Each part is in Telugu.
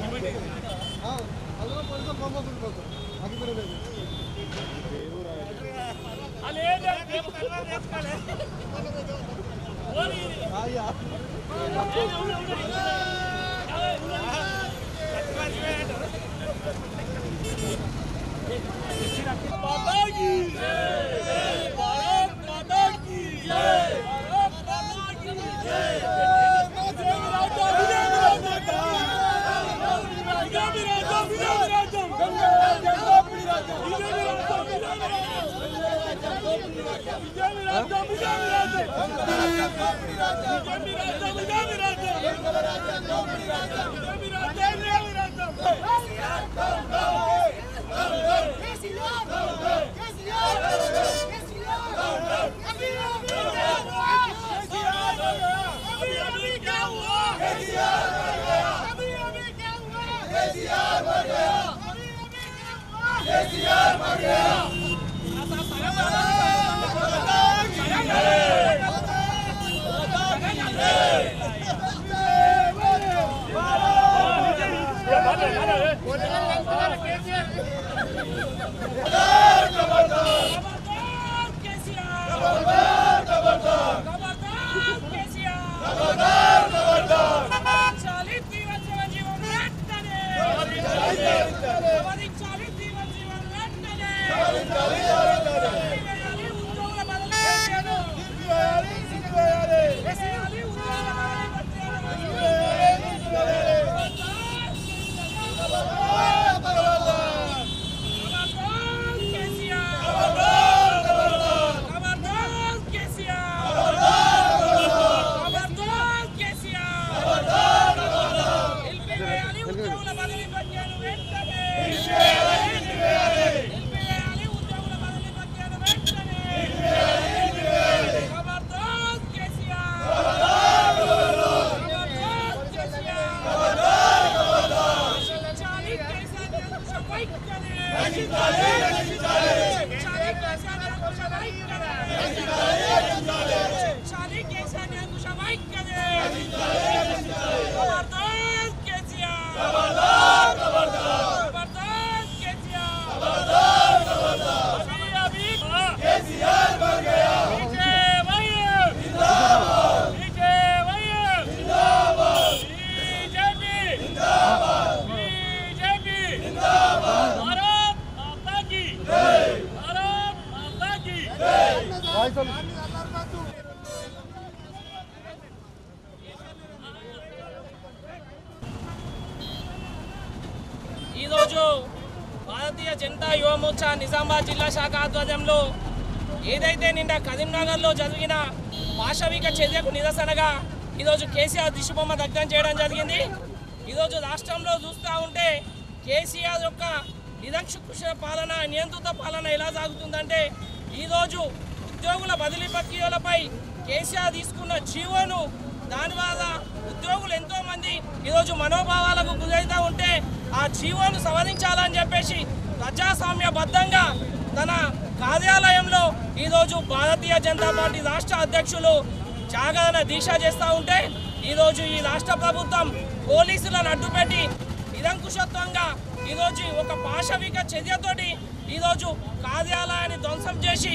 ఈరోజు భారతీయ జనతా యువ మోర్చా నిజామాబాద్ జిల్లా శాఖ ఆధ్వర్యంలో ఏదైతే నిన్న కరీంనగర్లో జరిగిన పాశవిక చర్యకు నిరసనగా ఈరోజు కేసీఆర్ దిశబొమ్మ దగ్ధం చేయడం జరిగింది ఈరోజు రాష్ట్రంలో చూస్తూ ఉంటే కేసీఆర్ యొక్క నిరంకుశ పాలన నియంత్రిత పాలన ఎలా సాగుతుందంటే ఈరోజు ఉద్యోగుల బదిలీ ప్రక్రియలపై కేసీఆర్ తీసుకున్న జీవోను దాని వల్ల ఉద్యోగులు ఎంతో మంది ఈరోజు మనోభావాలకు గురవుతూ ఉంటే ఆ జీవోను సవరించాలని చెప్పేసి ప్రజాస్వామ్యబద్ధంగా తన కార్యాలయంలో ఈరోజు భారతీయ జనతా పార్టీ రాష్ట్ర అధ్యక్షులు జాగరణ దీక్ష చేస్తూ ఉంటే ఈరోజు ఈ రాష్ట్ర ప్రభుత్వం పోలీసులను అడ్డుపెట్టి నిరంకుశత్వంగా ఈరోజు ఒక పాశవిక చర్యతోటి ఈరోజు కార్యాలయాన్ని ధ్వంసం చేసి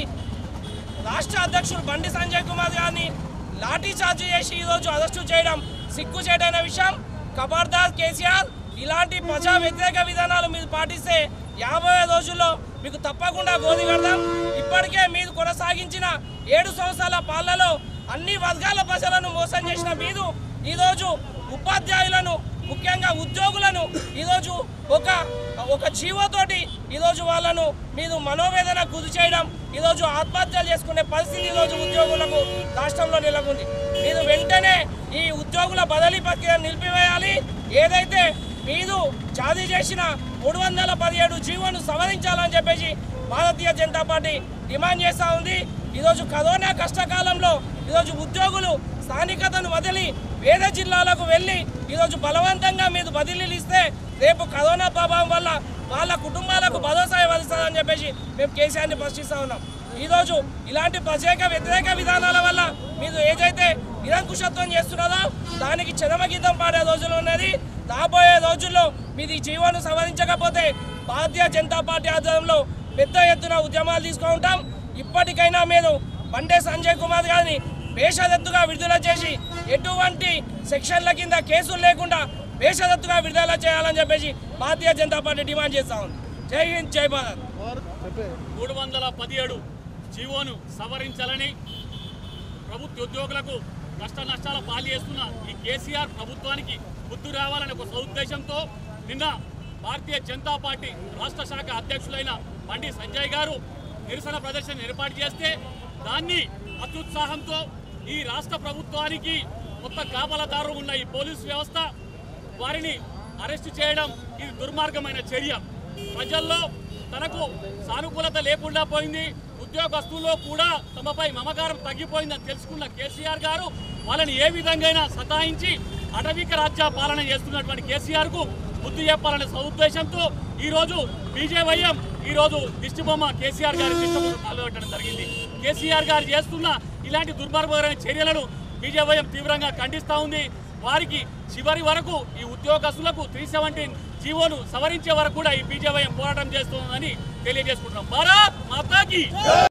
రాష్ట్ర అధ్యక్షుడు బండి సంజయ్ కుమార్ గారిని లాఠీ చార్జ్ చేసి ఈరోజు అరెస్టు చేయడం సిగ్గు చేయడైన విషయం ఖబర్దార్ కేసీఆర్ ఇలాంటి ప్రజా వ్యతిరేక విధానాలు మీరు పాటిస్తే యాభై రోజుల్లో మీకు తప్పకుండా గోది కడదాం ఇప్పటికే మీరు కొనసాగించిన ఏడు సంవత్సరాల పాలనలో అన్ని వర్గాల ప్రజలను మోసం చేసిన మీరు ఈరోజు ఉపాధ్యాయులను ముఖ్యంగా ఉద్యోగులను ఈరోజు ఒక ఒక జీవోతోటి ఈరోజు వాళ్ళను మీరు మనోవేదన గురి చేయడం ఈరోజు ఆత్మహత్యలు చేసుకునే పరిస్థితి ఈరోజు ఉద్యోగులకు రాష్ట్రంలో నెలకొంది మీరు వెంటనే ఈ ఉద్యోగుల బదిలీ ప్రక్రియ నిలిపివేయాలి ఏదైతే మీరు జారీ చేసిన మూడు వందల పదిహేడు జీవోను సవరించాలని చెప్పేసి భారతీయ జనతా పార్టీ డిమాండ్ చేస్తూ ఉంది ఈరోజు కరోనా కష్టకాలంలో ఈరోజు ఉద్యోగులు స్థానికతను వదిలి వేరే జిల్లాలకు వెళ్ళి ఈరోజు బలవంతంగా మీరు బదిలీలు ఇస్తే రేపు కరోనా ప్రభావం వల్ల వాళ్ళ కుటుంబాలకు భరోసా ఇవ్వాల్సిందని చెప్పేసి మేము కేసీఆర్ని ప్రశ్నిస్తూ ఉన్నాం ఈరోజు ఇలాంటి ప్రత్యేక వ్యతిరేక విధానాల వల్ల మీరు ఏదైతే నిరంకుశత్వం చేస్తున్నదో దానికి చరమగీతం పాడే రోజులు ఉన్నది రాబోయే రోజుల్లో మీది జీవోను సవరించకపోతే భారతీయ జనతా పార్టీ ఆధ్వర్యంలో పెద్ద ఎత్తున ఉద్యమాలు తీసుకుంటాం ఇప్పటికైనా మీరు బండే సంజయ్ కుమార్ గారిని బేషరత్తుగా విడుదల చేసి ఎటువంటి సెక్షన్ల కింద కేసులు లేకుండా బేషరత్తుగా విడుదల చేయాలని చెప్పేసి భారతీయ జనతా పార్టీ డిమాండ్ చేస్తా ఉంది జై హింద్ జై భారత్ మూడు వందల పదిహేడు జీవోను సవరించాలని ప్రభుత్వ ఉద్యోగులకు కష్ట నష్టాల పాలు చేస్తున్న ఈ కేసీఆర్ ప్రభుత్వానికి బుద్ధి రావాలనే ఒక సదుద్దేశంతో నిన్న భారతీయ జనతా పార్టీ రాష్ట్ర శాఖ అధ్యక్షులైన బండి సంజయ్ గారు నిరసన ప్రదర్శన ఏర్పాటు చేస్తే దాన్ని అత్యుత్సాహంతో ఈ రాష్ట్ర ప్రభుత్వానికి కొత్త కాపలదారు ఉన్న ఈ పోలీసు వ్యవస్థ వారిని అరెస్టు చేయడం ఇది దుర్మార్గమైన చర్య ప్రజల్లో తనకు సానుకూలత లేకుండా పోయింది ఉద్యోగస్తుల్లో కూడా తమపై మమకారం తగ్గిపోయిందని తెలుసుకున్న కేసీఆర్ గారు వాళ్ళని ఏ విధంగా సతాయించి అటవిక రాజ్య పాలన చేస్తున్నటువంటి కేసీఆర్ కు బుద్ధి చెప్పాలనే సదుద్దేశంతో ఈ రోజు బీజేవైఎం ఈ రోజు దిష్టిబొమ్మ కేసీఆర్ గారి దిష్టబొమ్మ తలబెట్టడం జరిగింది కేసీఆర్ గారు చేస్తున్న ఇలాంటి దుర్మార్గమైన చర్యలను బీజేవైఎం తీవ్రంగా ఖండిస్తా ఉంది వారికి చివరి వరకు ఈ ఉద్యోగస్తులకు త్రీ సెవెంటీన్ జీవోను సవరించే వరకు కూడా ఈ బీజేవైఎం పోరాటం చేస్తుందని తెలియజేసుకుంటున్నాం భారత్ మాతాకి